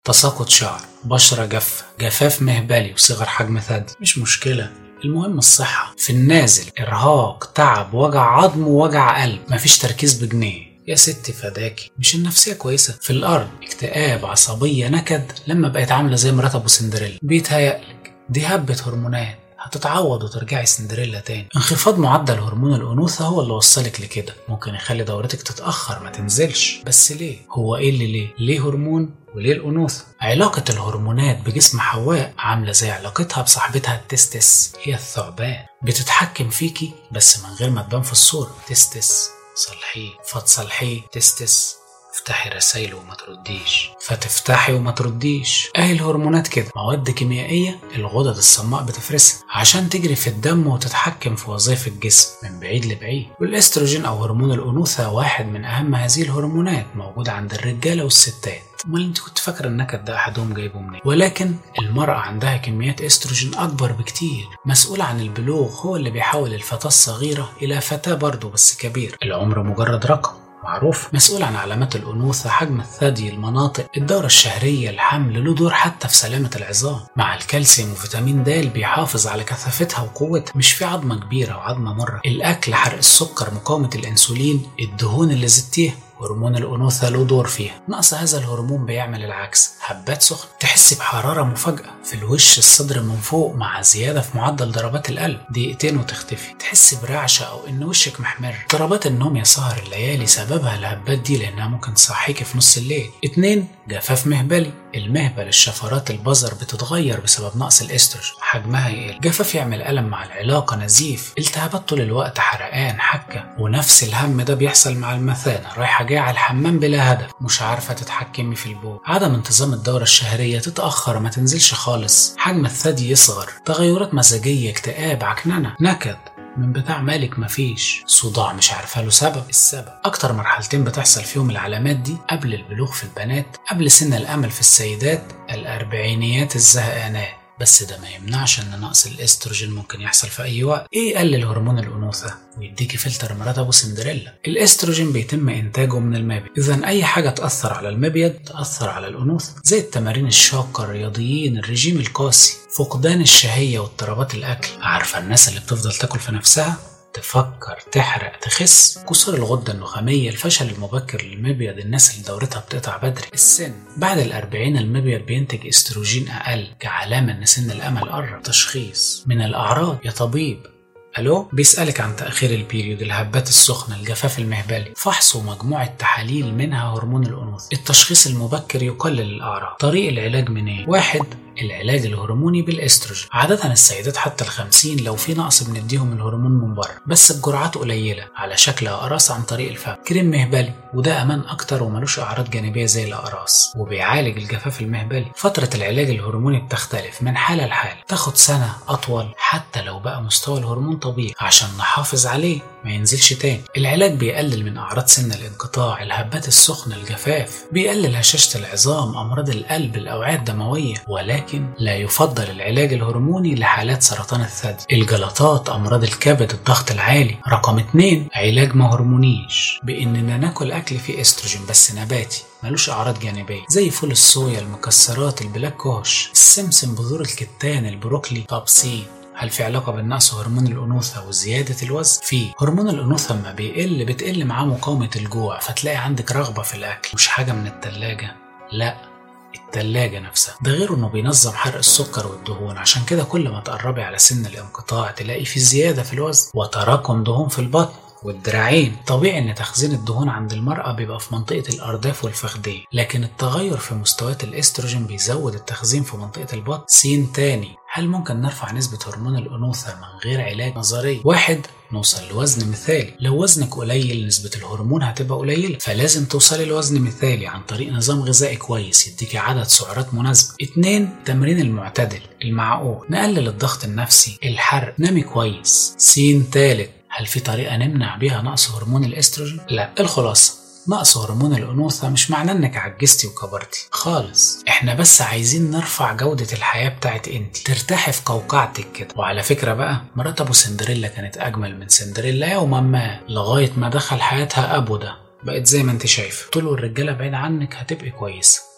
تساقط شعر بشرة جافة جفاف مهبلي وصغر حجم ثدي مش مشكلة المهم الصحة في النازل إرهاق تعب وجع عظم ووجع قلب مفيش تركيز بجنيه يا ستي فداكي مش النفسية كويسة في الأرض اكتئاب عصبية نكد لما بقت عاملة زي مرات أبو سندريلا بيتهيألك دي هبة هرمونات هتتعوض وترجعي سندريلا تاني انخفاض معدل هرمون الأنوثة هو اللي وصلك لكده ممكن يخلي دورتك تتأخر ما تنزلش بس ليه هو ايه اللي ليه ليه هرمون وليه الأنوثة علاقة الهرمونات بجسم حواء عاملة زي علاقتها بصاحبتها التستس هي الثعبان بتتحكم فيكي بس من غير ما تبان في الصورة تستس صلحيه فتصلحيه تستس افتحي رسايل وما ترديش فتفتحي وما ترديش اهي الهرمونات كده مواد كيميائية الغدد الصماء بتفرزها عشان تجري في الدم وتتحكم في وظائف الجسم من بعيد لبعيد والاستروجين او هرمون الانوثة واحد من اهم هذه الهرمونات موجود عند الرجالة والستات امال انت كنت فاكره النكد ده احدهم جايبه منين ولكن المراه عندها كميات استروجين اكبر بكتير مسؤول عن البلوغ هو اللي بيحول الفتاه الصغيره الى فتاه برضه بس كبير العمر مجرد رقم معروف مسؤول عن علامات الأنوثة حجم الثدي المناطق الدورة الشهرية الحمل له دور حتى في سلامة العظام مع الكالسيوم وفيتامين د بيحافظ على كثافتها وقوتها مش في عظمة كبيرة وعظمة مرة الأكل حرق السكر مقاومة الأنسولين الدهون اللي زدتيها هرمون الأنوثة له دور فيها نقص هذا الهرمون بيعمل العكس هبات سخن تحس بحرارة مفاجئة في الوش الصدر من فوق مع زيادة في معدل ضربات القلب دقيقتين وتختفي تحس برعشة أو إن وشك محمر اضطرابات النوم يا سهر الليالي سببها الهبات دي لأنها ممكن تصحيكي في نص الليل اتنين جفاف مهبلي المهبل الشفرات البظر بتتغير بسبب نقص الاستروجين حجمها يقل جفاف يعمل ألم مع العلاقة نزيف التهابات طول الوقت حرقان حكة ونفس الهم ده بيحصل مع المثانة رايحة جاية على الحمام بلا هدف مش عارفة تتحكمي في البول عدم انتظام الدورة الشهرية تتأخر ما تنزلش خالص حجم الثدي يصغر تغيرات مزاجية اكتئاب عكننة نكد من بتاع مالك مفيش صداع مش عارفه له سبب السبب اكتر مرحلتين بتحصل فيهم العلامات دي قبل البلوغ في البنات قبل سن الامل في السيدات الاربعينيات الزهقانات بس ده ما يمنعش ان نقص الاستروجين ممكن يحصل في اي وقت ايه يقلل هرمون الانوثه ويديكي فلتر مرات ابو سندريلا الاستروجين بيتم انتاجه من المبيض اذا اي حاجه تاثر على المبيض تاثر على الانوثه زي التمارين الشاقه الرياضيين الرجيم القاسي فقدان الشهيه واضطرابات الاكل عارفه الناس اللي بتفضل تاكل في نفسها تفكر تحرق تخس كسور الغدة النخامية الفشل المبكر للمبيض الناس اللي دورتها بتقطع بدري السن بعد الأربعين المبيض بينتج استروجين أقل كعلامة إن سن الأمل قرب تشخيص من الأعراض يا طبيب الو بيسألك عن تأخير البيريود الهبات السخنة الجفاف المهبلي فحص ومجموعة تحاليل منها هرمون الأنوثة التشخيص المبكر يقلل الأعراض طريق العلاج منين واحد العلاج الهرموني بالاستروجين عادة السيدات حتى الخمسين لو في نقص بنديهم الهرمون من بره بس بجرعات قليلة على شكل أقراص عن طريق الفم كريم مهبلي وده أمان أكتر وملوش أعراض جانبية زي الأقراص وبيعالج الجفاف المهبلي فترة العلاج الهرموني بتختلف من حالة لحالة تاخد سنة أطول حتى لو بقى مستوى الهرمون طبيعي عشان نحافظ عليه ما ينزلش تاني العلاج بيقلل من أعراض سن الانقطاع الهبات السخنة الجفاف بيقلل هشاشة العظام أمراض القلب الأوعية الدموية ولكن لا يفضل العلاج الهرموني لحالات سرطان الثدي الجلطات أمراض الكبد الضغط العالي رقم اتنين علاج ما هرمونيش بإننا ناكل أكل فيه استروجين بس نباتي ملوش أعراض جانبية زي فول الصويا المكسرات البلاك كوش السمسم بذور الكتان البروكلي طب سي هل في علاقة بين نقص هرمون الأنوثة وزيادة الوزن؟ في هرمون الأنوثة لما بيقل بتقل معاه مقاومة الجوع فتلاقي عندك رغبة في الأكل مش حاجة من التلاجة لا التلاجة نفسها ده غير انه بينظم حرق السكر والدهون عشان كده كل ما تقربي على سن الانقطاع تلاقي في زيادة في الوزن وتراكم دهون في البطن والدراعين طبيعي ان تخزين الدهون عند المرأة بيبقى في منطقة الأرداف والفخذين لكن التغير في مستويات الاستروجين بيزود التخزين في منطقة البطن سين تاني هل ممكن نرفع نسبة هرمون الأنوثة من غير علاج نظري؟ واحد نوصل لوزن مثالي لو وزنك قليل نسبة الهرمون هتبقى قليلة فلازم توصلي لوزن مثالي عن طريق نظام غذائي كويس يديكي عدد سعرات مناسبة اتنين التمرين المعتدل المعقول نقلل الضغط النفسي الحرق نامي كويس سين تالت هل في طريقة نمنع بيها نقص هرمون الاستروجين؟ لا الخلاصة نقص هرمون الأنوثة مش معناه إنك عجزتي وكبرتي خالص إحنا بس عايزين نرفع جودة الحياة بتاعت انت ترتاحي في قوقعتك كده وعلى فكرة بقى مرات أبو سندريلا كانت أجمل من سندريلا يوما ما لغاية ما دخل حياتها أبو ده بقت زي ما انت شايفة طول الرجالة بعيد عنك هتبقي كويسة